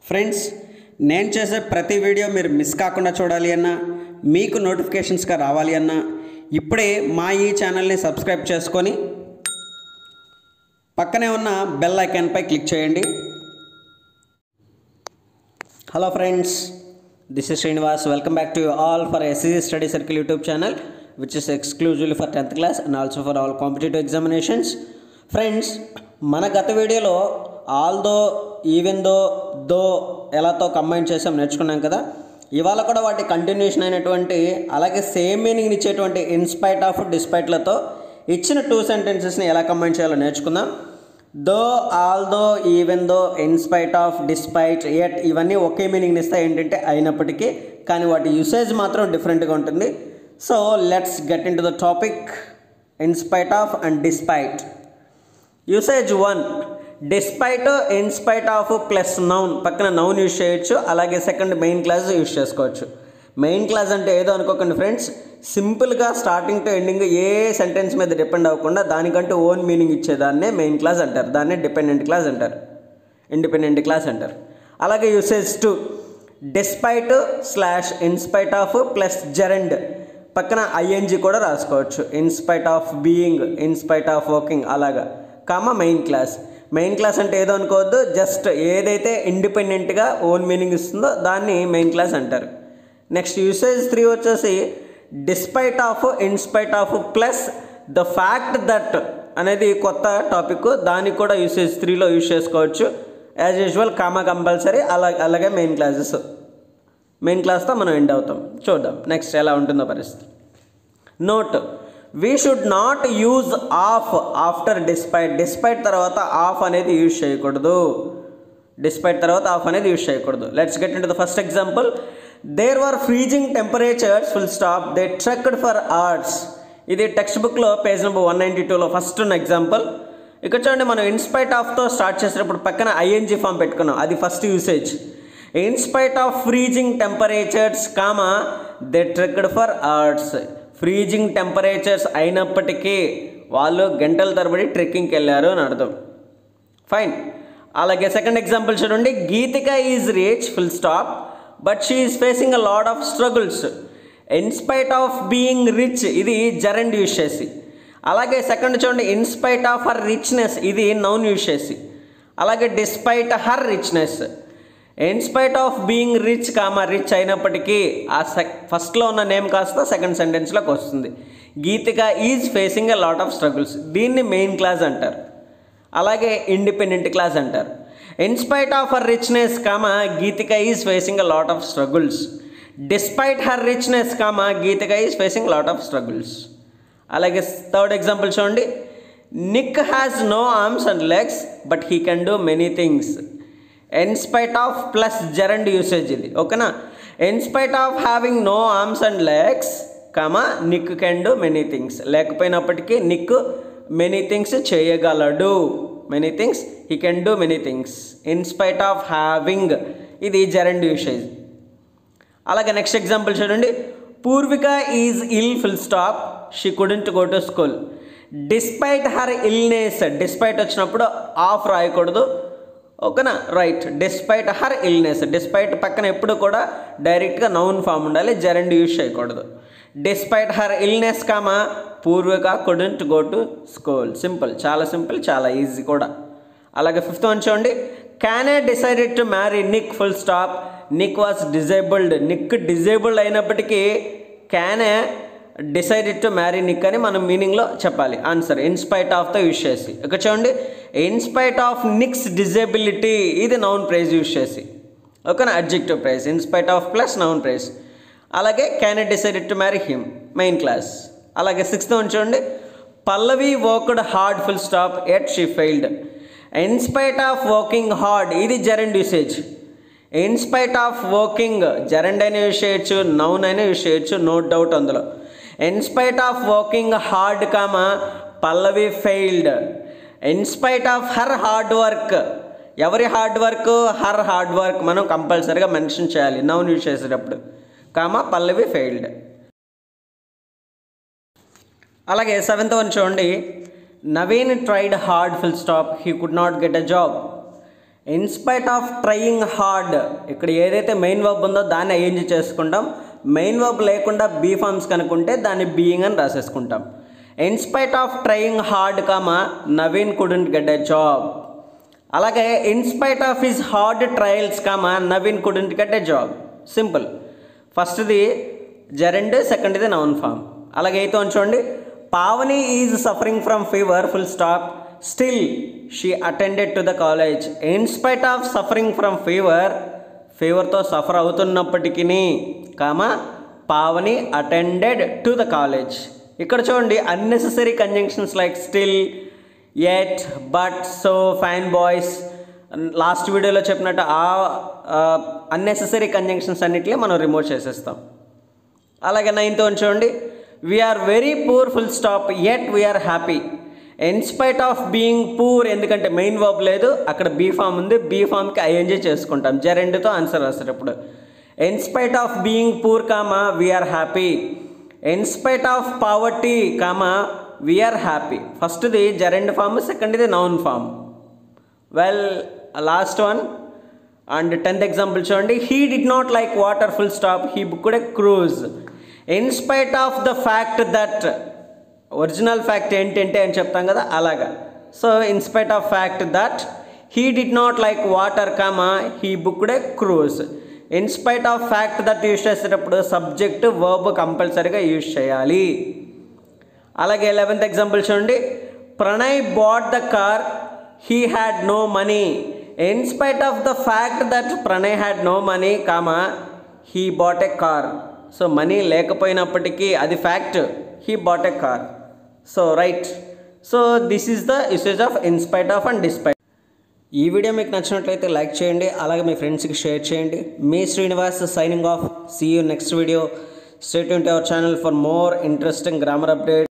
friends నేను చేసే ప్రతి వీడియో మీరు మిస్ కాకుండా చూడాలి అన్నా మీకు నోటిఫికేషన్స్గా రావాలి అన్నా ఇప్పుడే మా ఈ ఛానల్ని సబ్స్క్రైబ్ చేసుకొని పక్కనే ఉన్న బెల్ ఐకాన్పై క్లిక్ చేయండి hello friends this is Srinivas welcome back to all for SC study circle YouTube channel which is exclusively for tenth class and also for all competitive examinations friends మన గత వీడియోలో although even though though ఎలాతో combine చేసాం నేర్చుకున్నాం కదా ఇవాళ కూడా వాటి కంటిన్యూషన్ అయినటువంటి అలాగే సేమ్ మీనింగ్ ఇచ్చేటువంటి ఇన్స్పైట్ ఆఫ్ డిస్పైట్లతో ఇచ్చిన టూ సెంటెన్సెస్ని ఎలా కంబైన్ చేయాలో నేర్చుకుందాం though all although even though in spite of despite ఎట్ ఇవన్నీ ఒకే మీనింగ్ ఇస్తాయి ఏంటంటే అయినప్పటికీ కానీ వాటి యూసేజ్ మాత్రం డిఫరెంట్గా ఉంటుంది so let's get into the topic in spite of and despite usage one despite in spite of plus noun పక్కన నౌన్ యూజ్ చేయొచ్చు అలాగే సెకండ్ మెయిన్ క్లాస్ యూజ్ చేసుకోవచ్చు మెయిన్ క్లాస్ అంటే ఏదో అనుకోకండి ఫ్రెండ్స్ సింపుల్గా స్టార్టింగ్ టు ఎండింగ్ ఏ సెంటెన్స్ మీద డిపెండ్ అవ్వకుండా దానికంటూ ఓన్ మీనింగ్ ఇచ్చేదాన్నే మెయిన్ క్లాస్ అంటారు దాన్నే డిపెండెంట్ క్లాస్ అంటారు ఇండిపెండెంట్ క్లాస్ అంటారు అలాగే usage two despite slash in spite of plus జెరెండ్ పక్కన ఐఎన్జి కూడా రాసుకోవచ్చు in spite of being in spite of working అలాగా comma main clause main clause అంటే ఏదో అనుకోవద్దు జస్ట్ ఏదైతే ఇండిపెండెంట్గా ఓన్ మీనింగ్ ఇస్తుందో దాన్ని మెయిన్ క్లాస్ అంటారు నెక్స్ట్ యూసేజ్ త్రీ వచ్చేసి despite of in spite of plus the fact that అనేది కొత్త టాపిక్ దానికి కూడా యూసేజ్ త్రీలో యూజ్ చేసుకోవచ్చు యాజ్ యూజువల్ కామా కంపల్సరీ అలా అలాగే మెయిన్ క్లాసెస్ మెయిన్ క్లాస్తో మనం ఎండ్ అవుతాం చూద్దాం నెక్స్ట్ ఎలా ఉంటుందో పరిస్థితి note we should not use of after despite despite తర్వాత ఆఫ్ అనేది యూజ్ చేయకూడదు డిస్పైట్ తర్వాత ఆఫ్ అనేది యూజ్ చేయకూడదు let's get in the first example there were freezing temperatures full stop they trekked for hours ఇది టెక్స్ట్ బుక్లో page number one ninety టూలో first ఉన్న ఎగ్జాంపుల్ ఇక్కడ చూడండి మనం ఇన్స్పైట్ ఆఫ్తో స్టార్ట్ చేసేటప్పుడు పక్కన ఐఎన్జీ ఫామ్ పెట్టుకున్నాం అది first usage in spite of freezing temperatures comma they trekked for hours freezing temperatures అయినప్పటికీ వాళ్ళు గంటల తరబడి ట్రెక్కింగ్కి వెళ్ళారు అని అర్థం ఫైన్ అలాగే సెకండ్ ఎగ్జాంపుల్ చూడండి Geetika is rich full stop but she is facing a lot of struggles in spite of being rich ఇది జరెండ్ యూజ్ చేసి అలాగే సెకండ్ చూడండి ఇన్స్పైట్ ఆఫ్ హర్ రిచ్నెస్ ఇది నౌన్ యూజ్ చేసి అలాగే despite her richness in spite of being rich comma rich అయినప్పటికీ ఆ check ఫస్ట్లో ఉన్న నేమ్ కాస్త సెకండ్ సెంటెన్స్లోకి వస్తుంది Geetika is facing a lot of struggles దీన్ని మెయిన్ క్లాస్ అంటారు అలాగే ఇండిపెండెంట్ క్లాస్ అంటారు in spite of her richness comma Geetika is facing a lot of struggles despite her richness comma Geetika is facing lot of struggles అలాగే third example చూడండి Nick has no arms and legs but he can do many things in spite of plus gerund usage ఇది ఓకేనా in spite of having no arms and legs comma Nick can do many things లేకపోయినప్పటికీ Nick many things చేయగలడు many things he can do many things in spite of having ఇది gerund usage అలాగే next example చూడండి Purvika is ill full stop she couldn't go to school despite her illness despite వచ్చినప్పుడు of రాయకూడదు ఓకేనా right despite her illness despite పక్కన ఎప్పుడు కూడా డైరెక్ట్గా నౌన్ ఫామ్ ఉండాలి జెరండ్ యూజ్ చేయకూడదు despite her illness comma Purvika couldn't go to school simple చాలా సింపుల్ చాలా ఈజీ కూడా అలాగే ఫిఫ్త్ వన్ చూడండి Kane decided to marry Nick full stop Nick was disabled Nick disabled అయినప్పటికీ Kane decided to marry Nick అని మనం మీనింగ్లో చెప్పాలి answer in spite of the use చేసి ఇక్కడ చూడండి ఇన్స్పైట్ ఆఫ్ నిక్స్ డిజేబిలిటీ ఇది నౌన్ ప్రైజ్ యూజ్ చేసి ఓకేనా adjective phrase in spite of plus noun phrase అలాగే Kane decided to marry him main clause అలాగే సిక్స్త్ వన్ చూడండి పల్లవి worked hard full stop yet she failed in spite of working hard ఇది gerund usage in spite of working gerund అయినా use చేయొచ్చు noun అయినా use చేయొచ్చు no doubt అందులో in spite of working hard comma Pallavi failed in spite of her hard work ఎవరి hard work her hard work మనం కంపల్సరీగా mention చేయాలి నౌన్ యూజ్ చేసేటప్పుడు కామా పల్లవి ఫెయిల్డ్ అలాగే సెవెంత్ వన్ చూడండి Naveen tried hard full stop he could not get a job in spite of trying hard ఇక్కడ ఏదైతే main verb ఉందో దాన్ని ఐఎన్జి చేసుకుంటాం మెయిన్ వర్బ్ లేకుండా బీ ఫార్మ్స్ కనుక్కుంటే దాన్ని బీయింగ్ అని రాసేసుకుంటాం in spite of trying hard comma Naveen couldn't get a job అలాగే in spite of his hard trials comma Naveen couldn't get a job simple ఫస్ట్ది జరెండ్ సెకండ్ది నౌన్ ఫామ్ అలాగే అయితే చూడండి Pavani is suffering from fever full stop still she attended to the college in spite of suffering from fever ఫీవర్తో suffer అవుతున్నప్పటికీ comma Pavani attended to the college ఇక్కడ చూడండి unnecessary conjunctions like still yet but so fine boys last వీడియోలో చెప్పినట్టు ఆ unnecessary conjunctions అన్నిటిని మనం remove చేసేస్తాం అలాగే నైన్త్ వన్ చూడండి we are very poor full stop yet we are happy in spite of being poor ఎందుకంటే మెయిన్ వర్బ్ లేదు అక్కడ బీ ఫామ్ ఉంది బీ ఫామ్కి ఐఎన్జీ చేసుకుంటాం జెరెండ్తో ఆన్సర్ రాసేటప్పుడు in spite of being poor comma we are happy in spite of poverty comma we are happy ఫస్ట్ది gerund form సెకండ్ది noun form well last one and tenth example చూడండి he did not like water full stop he booked a cruise in spite of the fact that original fact ఏంటంటే అని చెప్తాం కదా అలాగా so in spite of fact that he did not like water comma he booked a cruise in spite of fact that use చేసేటప్పుడు subject verb కంపల్సరీగా use చేయాలి అలాగే eleventh example చూడండి Pranay bought the car he had no money in spite of the fact that Pranay had no money comma he bought a car so money లేకపోయినప్పటికీ అది fact he bought a car so right so this is the usage of in spite of and despite ఈ video మీకు నచ్చినట్లయితే like చేయండి అలాగే మీ ఫ్రెండ్స్కి share చేయండి మీ Srinivas signing off see you next video state to our channel for more interesting grammar update